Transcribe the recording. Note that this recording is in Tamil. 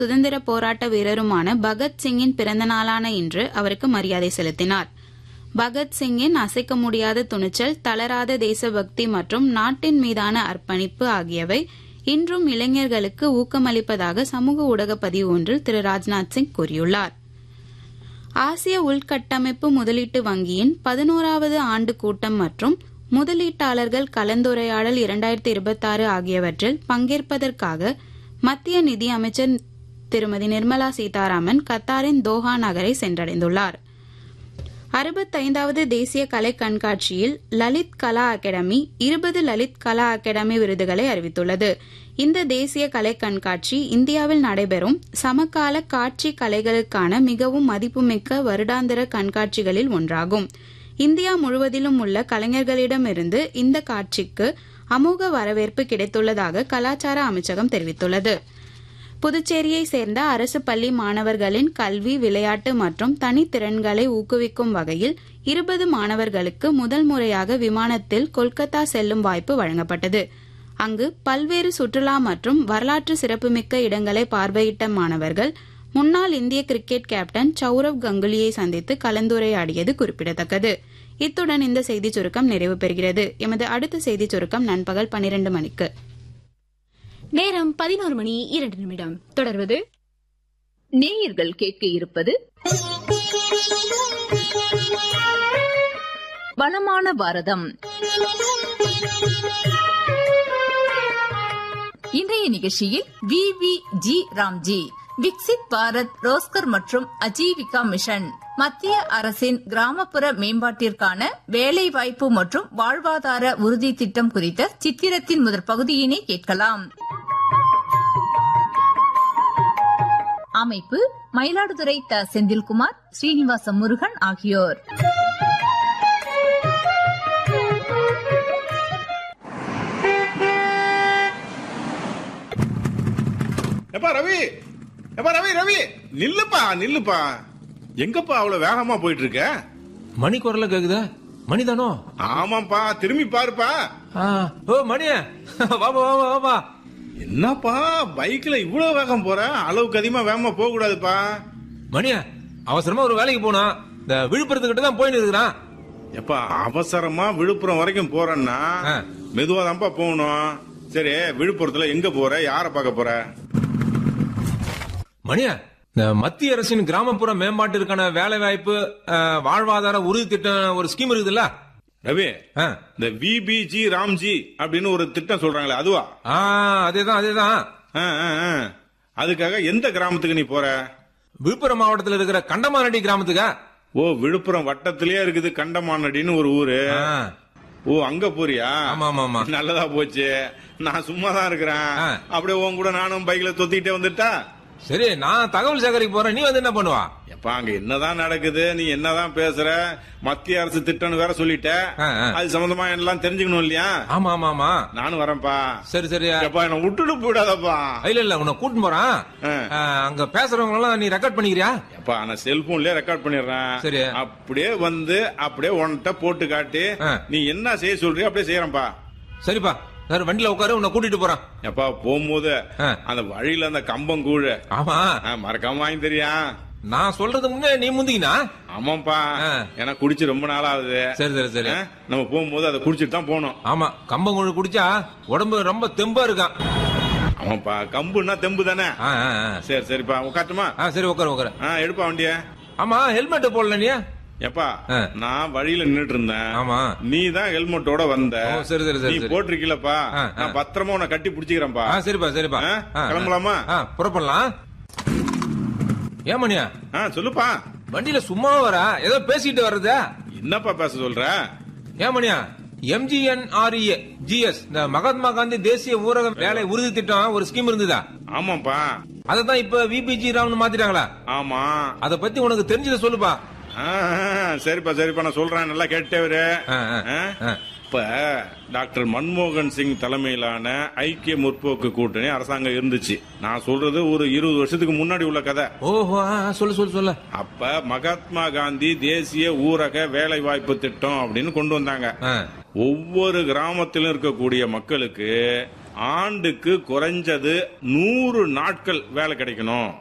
சுதந்திர போராட்ட வீரருமான பகத்சிங்கின் பிறந்த நாளான இன்று அவருக்கு மரியாதை செலுத்தினார் பகத்சிங்கின் அசைக்க முடியாத துணிச்சல் தளராத தேசபக்தி மற்றும் நாட்டின் மீதான அர்ப்பணிப்பு ஆகியவை இன்றும் இளைஞர்களுக்கு ஊக்கமளிப்பதாக சமூக ஊடக பதிவு ஒன்றில் திரு ராஜ்நாத் சிங் கூறியுள்ளார் ஆசிய உள்கட்டமைப்பு முதலீட்டு வங்கியின் பதினோராவது ஆண்டு கூட்டம் மற்றும் முதலீட்டாளர்கள் கலந்துரையாடல் இரண்டாயிரத்தி இருபத்தாறு ஆகியவற்றில் பங்கேற்பதற்காக மத்திய நிதி அமைச்சர் திருமதி நிர்மலா சீதாராமன் கத்தாரின் தோஹா நகரை சென்றடைந்துள்ளார் அறுபத்தைந்தாவது தேசிய கலை கண்காட்சியில் லலித் கலா அகாடமி இருபது லலித் கலா அகாடமி விருதுகளை அறிவித்துள்ளது இந்த தேசிய கலை கண்காட்சி இந்தியாவில் நடைபெறும் சமகால காட்சி கலைகளுக்கான மிகவும் மதிப்புமிக்க வருடாந்திர கண்காட்சிகளில் ஒன்றாகும் இந்தியா முழுவதிலும் உள்ள கலைஞர்களிடமிருந்து இந்த காட்சிக்கு அமோக வரவேற்பு கிடைத்துள்ளதாக கலாச்சார அமைச்சகம் தெரிவித்துள்ளது புதுச்சேரியை சேர்ந்த அரசு பள்ளி மாணவர்களின் கல்வி விளையாட்டு மற்றும் தனித்திறன்களை ஊக்குவிக்கும் வகையில் இருபது மாணவர்களுக்கு முதல் முறையாக விமானத்தில் கொல்கத்தா செல்லும் வாய்ப்பு வழங்கப்பட்டது அங்கு பல்வேறு சுற்றுலா மற்றும் வரலாற்று சிறப்புமிக்க இடங்களை பார்வையிட்ட மாணவர்கள் முன்னாள் இந்திய கிரிக்கெட் கேப்டன் சௌரவ் கங்குலியை சந்தித்து கலந்துரையாடியது குறிப்பிடத்தக்கது இத்துடன் இந்த செய்திச் சுருக்கம் நிறைவு பெறுகிறது எமது அடுத்த செய்திச் சுருக்கம் நண்பகல் பனிரெண்டு மணிக்கு நேரம் பதினோரு மணி இரண்டு நிமிடம் தொடர்வது நேயர்கள் கேட்க இருப்பது வளமான பாரதம் இன்றைய நிகழ்ச்சியில் V V G Ramji Viksit Bharat Rozgar மற்றும் அஜீவிகா மிஷன் மத்திய அரசின் கிராமப்புற மேம்பாட்டிற்கான வேலைவாய்ப்பு மற்றும் வாழ்வாதார உறுதி திட்டம் குறித்த சித்திரத்தின் முதற் பகுதியினை கேட்கலாம் அமைப்பு மயிலாடுதுறை த செந்தில்குமார் ஸ்ரீனிவாச முருகன் ஆகியோர் எப்பா ரவி எப்பா ரவி ரவி நில்லுப்பா நில்லுப்பா எங்கப்பா அவ்வளவு வேகமா போயிட்டு இருக்க மணி குரல கேக்குதா மணிதானோ ஆமாப்பா திரும்பி பாருப்பா ஆ, ஓ மணிய வாபா வாபா வாபா என்னப்பா பைக்ல இவ்வளவு வேகம் போற அளவுக்கு அதிகமா வேகமா போக கூடாதுப்பா மணிய அவசரமா ஒரு வேலைக்கு போனோம் இந்த விழுப்புரத்துக்கிட்ட தான் போயின்னு இருக்கிறான் எப்பா அவசரமா விழுப்புரம் வரைக்கும் போறேன்னா ஆ. மெதுவா தான்ப்பா போகணும் சரி விழுப்புரத்துல எங்க போற யார பார்க்க போற மணிய இந்த மத்திய அரசின் கிராமப்புற மேம்பாட்டிற்கான வேலை வாய்ப்பு வாழ்வாதார உறுதி திட்டம் ஒரு ஸ்கீம் இருக்குதுல்ல ரவி ஆ. இந்த விபிஜி ராம்ஜி அப்படின்னு ஒரு திட்டம் சொல்றாங்களே அதுவா ஆ, அதேதான் அதேதான் ஆ, ஆ, ஆ. அதுக்காக எந்த கிராமத்துக்கு நீ போற விழுப்புரம் மாவட்டத்தில் இருக்கிற கண்டமானடி கிராமத்துக்கா ஓ விழுப்புரம் வட்டத்திலேயே இருக்குது கண்டமானடின்னு ஒரு ஊரு ஆ, ஓ அங்க போறியா ஆமா ஆமா ஆமா நல்லதா போச்சு நான் சும்மா தான் இருக்கிறேன் ஆ. அப்படியே உன் கூட நானும் பைக்ல தொத்திக்கிட்டே வந்துட்டா சரி நான் தகவல் சேகரிக்க போறேன் நீ வந்து என்ன பண்ணுவா எப்பா அங்க என்னதான் நடக்குது நீ என்னதான் பேசுற மத்திய அரசு திட்டம்னு வேற சொல்லிட்ட ஆ, ஆ. அது சம்பந்தமா எல்லாம் தெரிஞ்சுக்கணும் இல்லையா ஆமா ஆமா ஆமா நானும் வரேன்ப்பா சரி சரி எப்பா என்ன விட்டுட்டு போயிடாதப்பா இல்ல இல்ல உன்னை கூட்டிட்டு போறான் ஆ. ஆ, அங்க பேசுறவங்க எல்லாம் நீ ரெக்கார்ட் பண்ணிக்கிறியா எப்பா நான் செல்போன்லயே ரெக்கார்ட் பண்ணிடுறேன் சரி. அப்படியே வந்து அப்படியே உன்கிட்ட போட்டு காட்டி ஆ. நீ என்ன செய்ய சொல்றியோ அப்படியே செய்யறேன்ப்பா சரிப்பா சார் வண்டியில உட்காரு உன்னை கூட்டிட்டு போறான் எப்பா போகும்போது ஆ. அந்த வழியில அந்த கம்பம் கூழு ஆமா ஆ, மறக்காம வாங்கி தெரியா நான் சொல்றது முன்னே நீ முந்திக்கினா ஆமாப்பா ஆ. ஏன்னா குடிச்சு ரொம்ப நாள் ஆகுது சரி சரி சரி ஆ, நம்ம போகும்போது அதை குடிச்சிட்டு தான் போகணும் ஆமா கம்பங்கூழ் குடிச்சா உடம்பு ரொம்ப தெம்பா இருக்கான் ஆமாப்பா கம்புன்னா தெம்பு தானே ஆ, ஆ, ஆ. சரி சரிப்பா உட்காட்டுமா ஆ சரி உட்காரு உட்காரு ஆ எடுப்பா வண்டிய ஆமா ஹெல்மெட் போடல நீ எப்பா ஆ. நான் வழியில நின்னுட்டு இருந்தேன் ஆமா நீ தான் ஹெல்மெட்டோட வந்த ஓ, சரி, சரி, சரி, நீ சரி. போட்டிருக்கீலப்பா ஆ, ஆ. நான் பத்திரமா உன்னை கட்டி பிடிச்சிக்கிறேன்ப்பா ஆ சரிப்பா சரிப்பா ஆ, ஆ, கிளம்பலாமா? ஆ புறப்படலாம் ஏன் மணியா ஆ சொல்லுப்பா வண்டியில சும்மா வர ஏதோ பேசிட்டு வர்றதா என்னப்பா பேச சொல்ற ஏன் மணியா எம்ஜிஎன்ஆர்இஏ ஜிஎஸ் இந்த மகாத்மா காந்தி தேசிய ஊரக வேலை உறுதி திட்டம் ஒரு ஸ்கீம் இருந்ததா ஆமாப்பா அததான் இப்ப விபிஜி ராம்னு மாத்திட்டாங்களா ஆமா அத பத்தி உனக்கு தெரிஞ்சதை சொல்லுப்பா ஆ, ஆ, சரிப்பா சரிப்பா நான் சொல்றேன் நல்லா கேட்டே வரு ஆ, ஆ, ஆ? ஆ. இப்ப டாக்டர் மன்மோகன் சிங் தலைமையிலான ஐக்கிய முற்போக்கு கூட்டணி அரசாங்கம் இருந்துச்சு நான் சொல்றது ஒரு இருபது வருஷத்துக்கு முன்னாடி உள்ள கதை ஓஹோ ஆ, ஆ, சொல்லு சொல்லு சொல்லு அப்ப மகாத்மா காந்தி தேசிய ஊரக வேலை வாய்ப்பு திட்டம் அப்படின்னு கொண்டு வந்தாங்க ஆ, ஒவ்வொரு கிராமத்திலும் இருக்கக்கூடிய மக்களுக்கு ஆண்டுக்கு குறைஞ்சது நூறு நாட்கள் வேலை கிடைக்கணும்